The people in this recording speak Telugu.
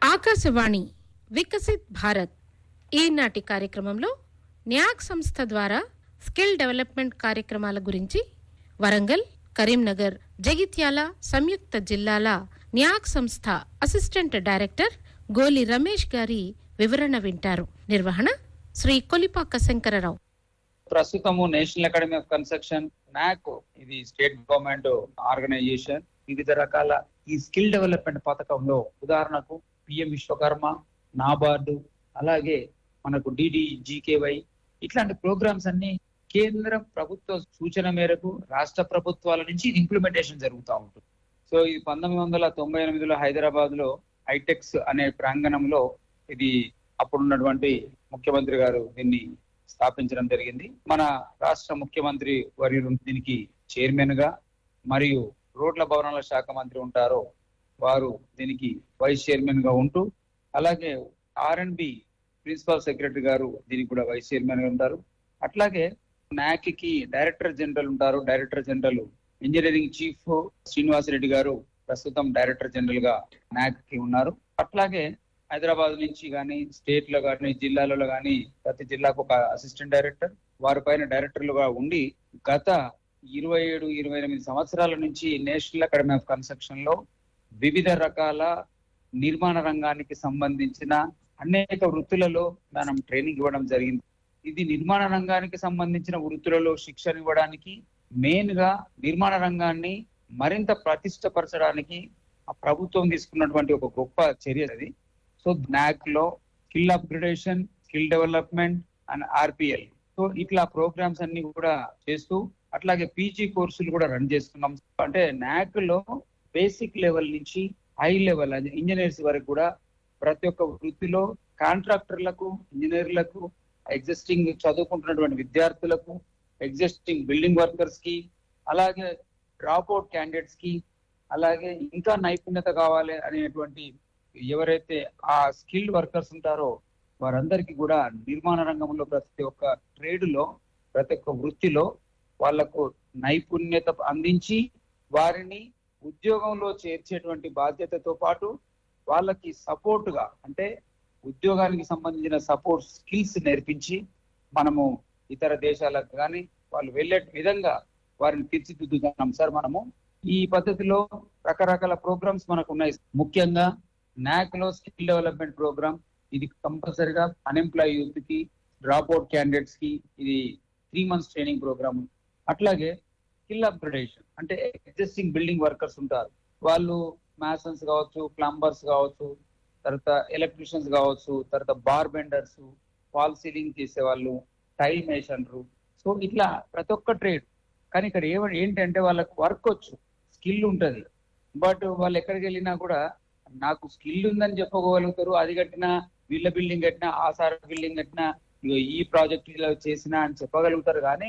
ఆకాశవాణి వికసిత్ భారత్ ఈనాటి కార్యక్రమంలో న్యాక్ సంస్థ ద్వారా స్కిల్ డెవలప్మెంట్ కార్యక్రమాల గురించి వరంగల్ కరీంనగర్ జగిత్యాల సంయుక్త జిల్లాల న్యాక్ సంస్థ అసిస్టెంట్ డైరెక్టర్ గోలి రమేష్ గారి వివరణ వింటారు నిర్వహణ శ్రీ కొలిపాక శంకరరావు ప్రస్తుతము నేషనల్ అకాడమీ ఆఫ్ కన్స్ట్రక్షన్ నాక్ ఇది స్టేట్ గవర్నమెంట్ ఆర్గనైజేషన్ వివిధ రకాల ఈ స్కిల్ డెవలప్మెంట్ పథకంలో ఉదాహరణకు పిఎం విశ్వకర్మ నాబార్డు అలాగే మనకు డిడి జీకేవై ఇట్లాంటి ప్రోగ్రామ్స్ అన్ని కేంద్ర ప్రభుత్వ సూచన మేరకు రాష్ట్ర ప్రభుత్వాల నుంచి ఇది ఇంప్లిమెంటేషన్ జరుగుతూ ఉంటుంది సో ఇది పంతొమ్మిది వందల తొంభై ఎనిమిదిలో హైదరాబాద్ లో హైటెక్స్ అనే ప్రాంగణంలో ఇది అప్పుడున్నటువంటి ముఖ్యమంత్రి గారు దీన్ని స్థాపించడం జరిగింది మన రాష్ట్ర ముఖ్యమంత్రి వర్యులు దీనికి చైర్మన్ గా మరియు రోడ్ల భవనాల శాఖ మంత్రి ఉంటారో వారు దీనికి వైస్ చైర్మన్ గా ఉంటూ అలాగే R and B principal secretary గారు దీనికి కూడా వైస్ చైర్మన్ గా ఉంటారు అట్లాగే నాక్ కి డైరెక్టర్ జనరల్ ఉంటారు director general engineering chief Srinivas Reddy గారు ప్రస్తుతం డైరెక్టర్ జనరల్ గా నాక్ కి ఉన్నారు అట్లాగే హైదరాబాద్ నుంచి కానీ స్టేట్ లో కానీ జిల్లాలలో కానీ ప్రతి జిల్లాకు ఒక అసిస్టెంట్ డైరెక్టర్ వారి పైన డైరెక్టర్లుగా ఉండి గత ఇరవై ఏడు ఇరవై ఎనిమిది సంవత్సరాల నుంచి నేషనల్ అకాడమీ ఆఫ్ కన్స్ట్రక్షన్ లో వివిధ రకాల నిర్మాణ రంగానికి సంబంధించిన అనేక వృత్తులలో మనం ట్రైనింగ్ ఇవ్వడం జరిగింది ఇది నిర్మాణ రంగానికి సంబంధించిన వృత్తులలో శిక్షణ ఇవ్వడానికి మెయిన్ గా నిర్మాణ రంగాన్ని మరింత ప్రతిష్టపరచడానికి ఆ ప్రభుత్వం తీసుకున్నటువంటి ఒక గొప్ప చర్య అది సో నాక్ లో skill upgradation skill development and RPL so ఇట్లా ప్రోగ్రామ్స్ అన్ని కూడా చేస్తూ అట్లాగే పీజీ కోర్సులు కూడా రన్ చేస్తున్నాం అంటే నాక్ లో బేసిక్ లెవెల్ నుంచి హై లెవెల్ అది ఇంజనీర్స్ వరకు కూడా ప్రతి ఒక్క వృత్తిలో కాంట్రాక్టర్లకు ఇంజనీర్లకు ఎగ్జిస్టింగ్ చదువుకుంటున్నటువంటి విద్యార్థులకు ఎగ్జిస్టింగ్ బిల్డింగ్ వర్కర్స్ కి అలాగే డ్రాప్ అవుట్ క్యాండిడేట్స్ కి అలాగే ఇంకా నైపుణ్యత కావాలి అనేటువంటి ఎవరైతే ఆ స్కిల్డ్ వర్కర్స్ ఉంటారో వారందరికీ కూడా నిర్మాణ రంగంలో ప్రతి ఒక్క ట్రేడ్ లో ప్రతి ఒక్క వృత్తిలో వాళ్లకు నైపుణ్యత అందించి వారిని ఉద్యోగంలో చేర్చేటువంటి బాధ్యతతో పాటు వాళ్ళకి సపోర్ట్ గా అంటే ఉద్యోగానికి సంబంధించిన సపోర్ట్ స్కిల్స్ నేర్పించి మనము ఇతర దేశాలకు కానీ వాళ్ళు వెళ్ళే విధంగా వారిని తీర్చిదిద్దుతున్నాం సార్ మనము ఈ పద్ధతిలో రకరకాల ప్రోగ్రామ్స్ మనకు ఉన్నాయి ముఖ్యంగా నాక్ లో స్కిల్ డెవలప్మెంట్ ప్రోగ్రామ్ ఇది కంపల్సరిగా అన్ఎంప్లాయ్ యూత్ కి డ్రాప్ అవుట్ క్యాండిడేట్స్ కి ఇది త్రీ మంత్స్ ట్రైనింగ్ ప్రోగ్రామ్ అట్లాగే స్కిల్ అప్గ్రేడేషన్ అంటే ఎగ్జిస్టింగ్ బిల్డింగ్ వర్కర్స్ ఉంటారు వాళ్ళు మ్యాసన్స్ కావచ్చు ప్లంబర్స్ కావచ్చు తర్వాత ఎలక్ట్రీషియన్స్ కావచ్చు తర్వాత బార్ బెండర్స్ ఫాల్ సీలింగ్ చేసే వాళ్ళు టైల్ మేషన్లు సో ఇట్లా ప్రతి ఒక్క ట్రేడ్ కానీ ఇక్కడ ఏమ ఏంటంటే వాళ్ళకి వర్క్ వచ్చు స్కిల్ ఉంటది బట్ వాళ్ళు ఎక్కడికి వెళ్ళినా కూడా నాకు స్కిల్ ఉందని చెప్పగలుగుతారు అది కట్టినా వీళ్ళ బిల్డింగ్ కట్టినా ఆ సార్ బిల్డింగ్ కట్టినా ఇగో ఈ ప్రాజెక్ట్ ఇలా చేసినా అని చెప్పగలుగుతారు కానీ